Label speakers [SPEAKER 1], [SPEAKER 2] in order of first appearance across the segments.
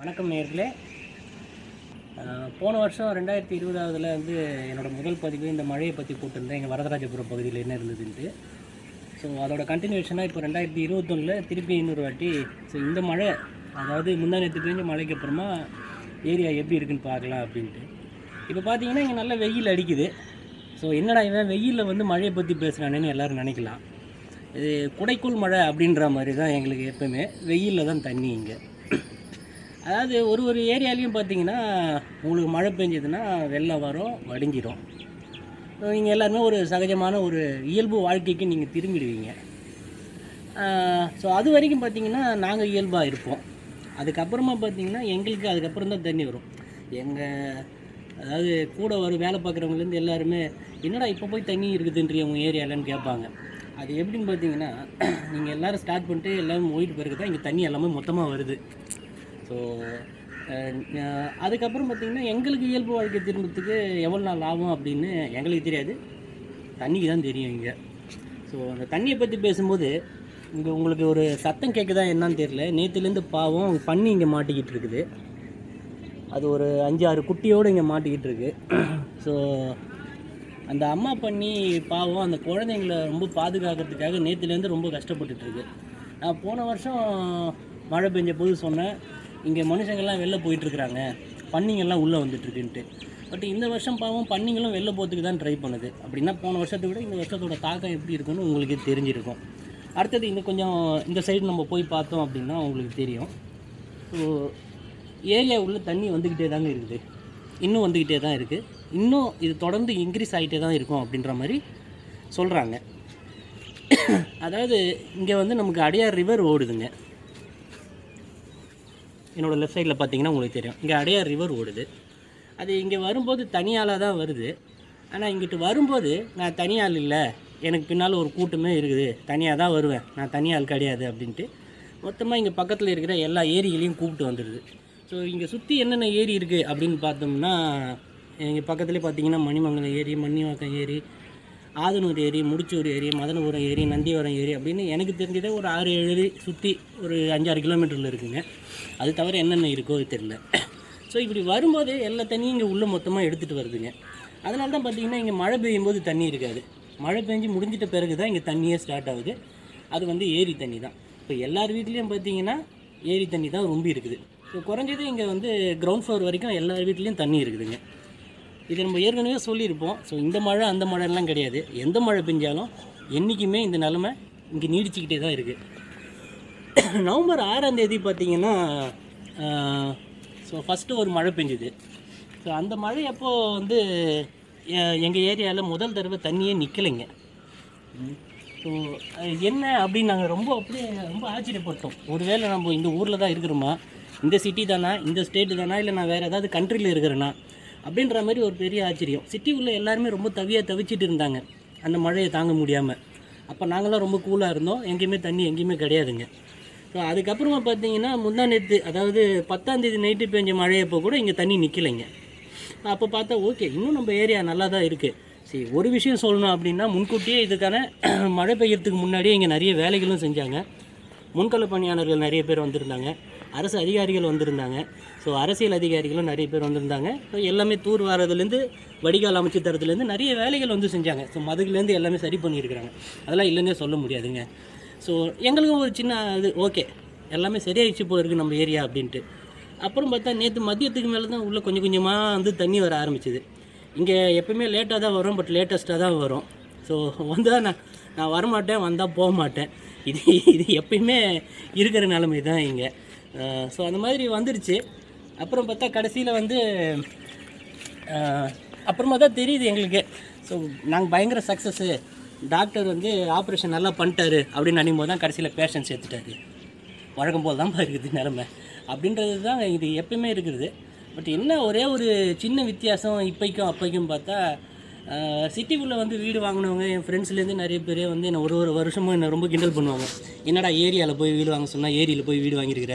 [SPEAKER 1] வணக்கம் நேர்களே அஹ், போன வருஷம் ரெண்டாயிரத்தி இருபதாவதுல வந்து என்னோட முதல் பதிவு இந்த மழையை பற்றி போட்டிருந்தேன் எங்கள் வரதராஜபுரம் பகுதியில் என்ன இருந்ததுன்ட்டு ஸோ அதோட கண்டினியூஷனாக இப்போ ரெண்டாயிரத்தி இருபத்தொன்னில் திருப்பி இன்னொரு வாட்டி ஸோ இந்த மழை அதாவது முந்தா நேற்று பெஞ்ச மழைக்கு அப்புறமா ஏரியா எப்படி இருக்குன்னு பார்க்கலாம் அப்படின்ட்டு இப்போ பார்த்தீங்கன்னா இங்கே நல்ல வெயில் அடிக்குது ஸோ என்னடா இவன் வெயிலில் வந்து மழையை பற்றி பேசுகிறானேன்னு எல்லோரும் நினைக்கலாம் இது குடைக்குள் மழை அப்படின்ற மாதிரி தான் எங்களுக்கு எப்பவுமே வெயிலில் தான் தண்ணி இங்கே அதாவது ஒரு ஒரு ஏரியாலையும் பார்த்தீங்கன்னா உங்களுக்கு மழை பெஞ்சதுன்னா வெள்ளம் வரும் வடிஞ்சிரும் நீங்கள் எல்லாருமே ஒரு சகஜமான ஒரு இயல்பு வாழ்க்கைக்கு நீங்கள் திரும்பிடுவீங்க ஸோ அது வரைக்கும் பார்த்தீங்கன்னா நாங்கள் இயல்பாக இருப்போம் அதுக்கப்புறமா பார்த்தீங்கன்னா எங்களுக்கு அதுக்கப்புறம் தான் தண்ணி வரும் எங்கள் அதாவது கூட ஒரு வேலை பார்க்குறவங்கலேருந்து எல்லாருமே என்னடா இப்போ போய் தண்ணி இருக்குதுன்றிய உங்கள் ஏரியாலன்னு கேட்பாங்க அது எப்படின்னு பார்த்தீங்கன்னா நீங்கள் எல்லோரும் ஸ்டார்ட் பண்ணிட்டு எல்லோரும் போயிட்டு பிறகு தான் இங்கே தண்ணி எல்லாமே மொத்தமாக வருது ஸோ அதுக்கப்புறம் பார்த்திங்கன்னா எங்களுக்கு இயல்பு வாழ்க்கை திரும்புறதுக்கு எவ்வளோ நாள் ஆகும் அப்படின்னு எங்களுக்கு தெரியாது தண்ணிக்கு தான் தெரியும் இங்கே ஸோ அந்த தண்ணியை பற்றி பேசும்போது இங்கே உங்களுக்கு ஒரு சத்தம் கேட்குதா என்னன்னு தெரியல நேற்றுலேருந்து பாவம் பண்ணி இங்கே மாட்டிக்கிட்டு இருக்குது அது ஒரு அஞ்சு ஆறு குட்டியோடு இங்கே மாட்டிக்கிட்டு இருக்கு ஸோ அந்த அம்மா பண்ணி பாவம் அந்த குழந்தைங்கள ரொம்ப பாதுகாக்கிறதுக்காக நேற்றுலேருந்து ரொம்ப கஷ்டப்பட்டுட்டு இருக்கு நான் போன வருஷம் மழை பெஞ்ச போது சொன்னேன் இங்கே மனுஷங்கள்லாம் வெளில போயிட்டுருக்குறாங்க பன்னிங்கெல்லாம் உள்ளே வந்துட்டுருக்குன்ட்டு பட் இந்த வருஷம் பாவம் பன்னிங்களும் வெளில போகிறதுக்கு தான் ட்ரை பண்ணுது அப்படின்னா போன வருஷத்தை விட இந்த வருஷத்தோட தாக்கம் எப்படி இருக்குன்னு உங்களுக்கே தெரிஞ்சிருக்கும் அடுத்தது இந்த கொஞ்சம் இந்த சைடு நம்ம போய் பார்த்தோம் அப்படின்னா உங்களுக்கு தெரியும் ஸோ ஏரியா உள்ள தண்ணி வந்துக்கிட்டே தாங்க இருக்குது இன்னும் வந்துக்கிட்டே தான் இருக்குது இன்னும் இது தொடர்ந்து இன்க்ரீஸ் ஆகிட்டே தான் இருக்கும் அப்படின்ற மாதிரி சொல்கிறாங்க அதாவது இங்கே வந்து நமக்கு அடையார் ரிவர் ஓடுதுங்க என்னோடய லெஃப்ட் சைடில் பார்த்தீங்கன்னா உங்களுக்கு தெரியும் இங்கே அடையார் ரிவர் ஓடுது அது இங்கே வரும்போது தனியாளாக தான் வருது ஆனால் இங்கிட்டு வரும்போது நான் தனியாள் இல்லை எனக்கு பின்னால் ஒரு கூட்டமே இருக்குது தனியாக தான் வருவேன் நான் தனியாள் கிடையாது அப்படின்ட்டு மொத்தமாக இங்கே பக்கத்தில் இருக்கிற எல்லா ஏரிகளையும் கூப்பிட்டு வந்துடுது ஸோ இங்கே சுற்றி என்னென்ன ஏரி இருக்குது அப்படின்னு பார்த்தோம்னா இங்கே பக்கத்துலேயே பார்த்தீங்கன்னா மணிமங்கலம் ஏரி மன்னிவாக்கம் ஏரி ஆதனூர் ஏரி முடிச்சூர் ஏரி மதனபுரம் ஏரி நந்திவரம் ஏரி அப்படின்னு எனக்கு தெரிஞ்சதே ஒரு ஆறு ஏழு ஏரி சுற்றி ஒரு அஞ்சாறு கிலோமீட்டரில் இருக்குங்க அது தவிர என்னென்ன இருக்கோ தெரியல ஸோ இப்படி வரும்போது எல்லா தண்ணியும் இங்கே உள்ளே மொத்தமாக எடுத்துகிட்டு வருதுங்க அதனால தான் பார்த்தீங்கன்னா இங்கே மழை பெய்யும் போது தண்ணி இருக்காது மழை பெஞ்சு முடிஞ்சிட்ட பிறகு தான் இங்கே தண்ணியே ஸ்டார்ட் ஆகுது அது வந்து ஏரி தண்ணி தான் இப்போ எல்லார் வீட்லேயும் பார்த்தீங்கன்னா ஏரி தண்ணி தான் ரொம்ப இருக்குது ஸோ குறைஞ்சது இங்கே வந்து கிரவுண்ட் ஃப்ளோர் வரைக்கும் எல்லார் வீட்லேயும் தண்ணி இருக்குதுங்க இது நம்ம ஏற்கனவே சொல்லியிருப்போம் ஸோ இந்த மழை அந்த மழைலாம் கிடையாது எந்த மழை பெஞ்சாலும் என்றைக்குமே இந்த நிலமை இங்கே நீடிச்சுக்கிட்டே தான் இருக்குது நவம்பர் ஆறாம் தேதி பார்த்தீங்கன்னா ஸோ ஃபஸ்ட்டு ஒரு மழை பெஞ்சுது ஸோ அந்த மழை அப்போ வந்து எங்கள் ஏரியாவில் முதல் தடவை தண்ணியே நிற்கலைங்க ஸோ என்ன அப்படின்னு நாங்கள் ரொம்ப அப்படியே ரொம்ப ஆச்சரியப்பட்டோம் ஒருவேளை நம்ம இந்த ஊரில் தான் இருக்கிறோமா இந்த சிட்டி தானா இந்த ஸ்டேட்டு தானா இல்லை நான் வேறு ஏதாவது கண்ட்ரியில் இருக்கிறேனா அப்படின்ற மாதிரி ஒரு பெரிய ஆச்சரியம் சிட்டி உள்ள எல்லாருமே ரொம்ப தவியாக தவிச்சிட்டு இருந்தாங்க அந்த மழையை தாங்க முடியாமல் அப்போ நாங்களாம் ரொம்ப கூலாக இருந்தோம் எங்கேயுமே தண்ணி எங்கேயுமே கிடையாதுங்க ஸோ அதுக்கப்புறமா பார்த்தீங்கன்னா முந்தா நேற்று அதாவது பத்தாம் தேதி நைட்டு பெஞ்ச மழையப்போ கூட இங்கே தண்ணி நிற்கலைங்க அப்போ பார்த்தா ஓகே இன்னும் நம்ம ஏரியா நல்லா தான் இருக்குது சரி ஒரு விஷயம் சொல்லணும் அப்படின்னா முன்கூட்டியே இதுக்கான மழை பெய்யறதுக்கு முன்னாடியே இங்கே நிறைய வேலைகளும் செஞ்சாங்க முன்கள பணியாளர்கள் நிறைய பேர் வந்திருந்தாங்க அரசு அதிகாரிகள் வந்திருந்தாங்க ஸோ அரசியல் அதிகாரிகளும் நிறைய பேர் வந்திருந்தாங்க ஸோ எல்லாமே தூர் வாரதுலேருந்து வடிகால் அமைச்சு தரத்துலேருந்து நிறைய வேலைகள் வந்து செஞ்சாங்க ஸோ மதுக்குலேருந்து எல்லாமே சரி பண்ணியிருக்கிறாங்க அதெல்லாம் இல்லைன்னே சொல்ல முடியாதுங்க ஸோ எங்களுக்கும் ஒரு சின்ன இது ஓகே எல்லாமே சரியாயிடுச்சு போல இருக்குது நம்ம ஏரியா அப்படின்ட்டு அப்புறம் பார்த்தா நேற்று மதியத்துக்கு மேலே தான் உள்ளே கொஞ்சம் கொஞ்சமாக வந்து தண்ணி வர ஆரம்பிச்சுது இங்கே எப்பவுமே லேட்டாக தான் வரும் பட் லேட்டஸ்ட்டாக தான் வரும் ஸோ வந்தால் நான் நான் வரமாட்டேன் வந்தால் போக மாட்டேன் இது இது எப்பயுமே இருக்கிற நிலைமை தான் இங்கே ஸோ அந்த மாதிரி வந்துருச்சு அப்புறம் பார்த்தா கடைசியில் வந்து ஆஹ், அப்புறமா தான் தெரியுது எங்களுக்கு ஸோ நாங்கள் பயங்கர சக்ஸஸ்ஸு டாக்டர் வந்து ஆப்ரேஷன் நல்லா பண்ணிட்டாரு அப்படின்னு நினைக்கும் போது தான் கடைசியில் பேஷண்ட் சேர்த்துட்டாரு வழக்கம் போல் தான் இருக்குது நிலமை அப்படின்றது தான் இது எப்பயுமே இருக்குது பட் என்ன ஒரே ஒரு சின்ன வித்தியாசம் இப்போக்கும் அப்போக்கும் பார்த்தா சிட்டிக்குள்ளே வந்து வீடு வாங்கினவங்க என் ஃப்ரெண்ட்ஸ்லேருந்து நிறைய பேர் வந்து என்னை ஒரு ஒரு வருஷமும் என்னை ரொம்ப கிண்டல் பண்ணுவாங்க என்னடா ஏரியாவில் போய் வீடு வாங்க சொன்னால் ஏரியில் போய் வீடு வாங்கியிருக்கிற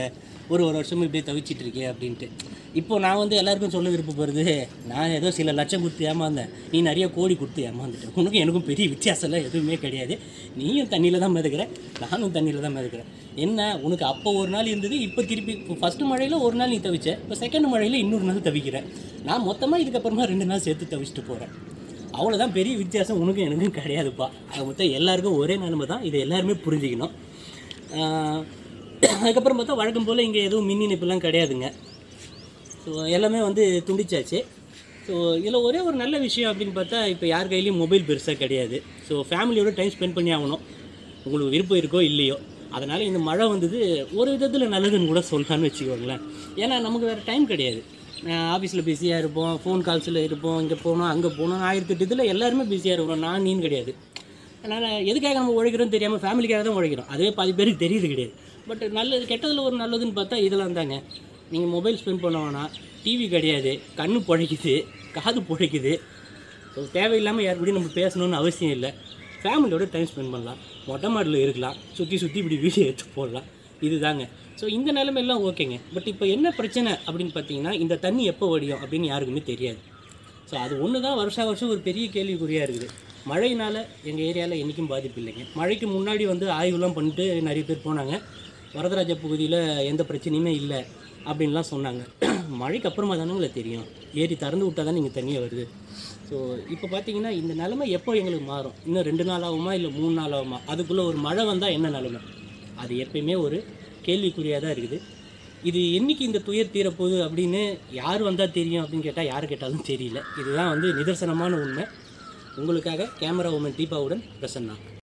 [SPEAKER 1] ஒரு ஒரு வருஷமும் இப்படியே தவிச்சிட்டு இருக்கே அப்படின்ட்டு இப்போ நான் வந்து எல்லாருக்கும் சொல்ல விருப்பப்படுறது நான் ஏதோ சில லட்சம் கொடுத்து ஏமாந்தேன் நீ நிறைய கோடி கொடுத்து ஏமாந்துட்டேன் உனக்கும் எனக்கும் பெரிய வித்தியாசம்லாம் எதுவுமே கிடையாது நீயும் தண்ணியில் தான் மிதக்கிற நானும் தண்ணியில் தான் மிதக்கிறேன் என்ன உனக்கு அப்போ ஒரு நாள் இருந்தது இப்போ திருப்பி ஃபஸ்ட்டு மழையில் ஒரு நாள் நீ தவிச்ச இப்போ செகண்ட் மழையில் இன்னொரு நாள் தவிக்கிறேன் நான் மொத்தமாக இதுக்கப்புறமா ரெண்டு நாள் சேர்த்து தவிச்சிட்டு போகிறேன் அவ்வளோதான் பெரிய வித்தியாசம் உனக்கும் எனக்கும் கிடையாதுப்பா அது மொத்தம் எல்லாருக்கும் ஒரே நிலைமை தான் இதை எல்லாருமே புரிஞ்சுக்கணும் ஆஹ் அதுக்கப்புறம் பார்த்தா வழக்கம் போல் இங்கே எதுவும் மின் இணைப்புலாம் கிடையாதுங்க ஸோ எல்லாமே வந்து துண்டிச்சாச்சு ஸோ இதில் ஒரே ஒரு நல்ல விஷயம் அப்படின்னு பார்த்தா இப்போ யார் கையிலையும் மொபைல் பெருசாக கிடையாது ஸோ ஃபேமிலியோட டைம் ஸ்பெண்ட் பண்ணி ஆகணும் உங்களுக்கு விருப்பம் இருக்கோ இல்லையோ அதனால் இந்த மழை வந்தது ஒரு விதத்தில் நல்லதுன்னு கூட சொல்லலாம்னு வச்சுக்கோங்களேன் ஏன்னா நமக்கு வேறு டைம் கிடையாது ஆஃபீஸில் பிஸியாக இருப்போம் ஃபோன் கால்ஸில் இருப்போம் இங்கே போனோம் அங்கே போனோம் ஆயிரத்தெட்டு இதில் எல்லாருமே பிஸியாக இருக்கிறோம் நான் நீன்னு கிடையாது அதனால் எதுக்காக நம்ம உழைக்கிறோம் தெரியாமல் ஃபேமிலிக்காக தான் உழைக்கிறோம் அதுவே பாதி பேருக்கு தெரியுது கிடையாது பட் நல்லது கெட்டதில் ஒரு நல்லதுன்னு பார்த்தா இதெல்லாம் தாங்க நீங்கள் மொபைல் ஸ்பெண்ட் பண்ண வேணாம் டிவி கிடையாது கண்ணு பிழைக்குது காது பிழைக்குது ஸோ தேவையில்லாமல் யார் கூடயும் நம்ம பேசணும்னு அவசியம் இல்லை ஃபேமிலியோட டைம் ஸ்பெண்ட் பண்ணலாம் மொட்டை மாடியில் இருக்கலாம் சுற்றி சுற்றி இப்படி வீடியோ எடுத்து போடலாம் இதுதாங்க ஸோ இந்த நிலைமையெல்லாம் ஓகேங்க பட் இப்போ என்ன பிரச்சனை அப்படின்னு பார்த்தீங்கன்னா இந்த தண்ணி எப்போ வடியும் அப்படின்னு யாருக்குமே தெரியாது ஸோ அது ஒன்று தான் வருஷா வருஷம் ஒரு பெரிய கேள்விக்குறியாக இருக்குது மழையினால் எங்கள் ஏரியாவில் என்றைக்கும் பாதிப்பு இல்லைங்க மழைக்கு முன்னாடி வந்து ஆய்வுலாம் பண்ணிட்டு நிறைய பேர் போனாங்க வரதராஜ பகுதியில் எந்த பிரச்சனையுமே இல்லை அப்படின்லாம் சொன்னாங்க மழைக்கு அப்புறமா தானேங்களே தெரியும் ஏரி திறந்து விட்டால் தான் நீங்கள் தண்ணியாக வருது ஸோ இப்போ பார்த்தீங்கன்னா இந்த நிலமை எப்போ எங்களுக்கு மாறும் இன்னும் ரெண்டு நாள் ஆகுமா இல்லை மூணு நாள் ஆகுமா அதுக்குள்ளே ஒரு மழை வந்தால் என்ன நிலமை அது எப்பயுமே ஒரு கேள்விக்குறியாக தான் இருக்குது இது என்னைக்கு இந்த துயர் தீரப்போகுது அப்படின்னு யார் வந்தால் தெரியும் அப்படின்னு கேட்டால் யார் கேட்டாலும் தெரியல இதுதான் வந்து நிதர்சனமான உண்மை உங்களுக்காக கேமரா உமன் தீபாவுடன் பிரசன்னா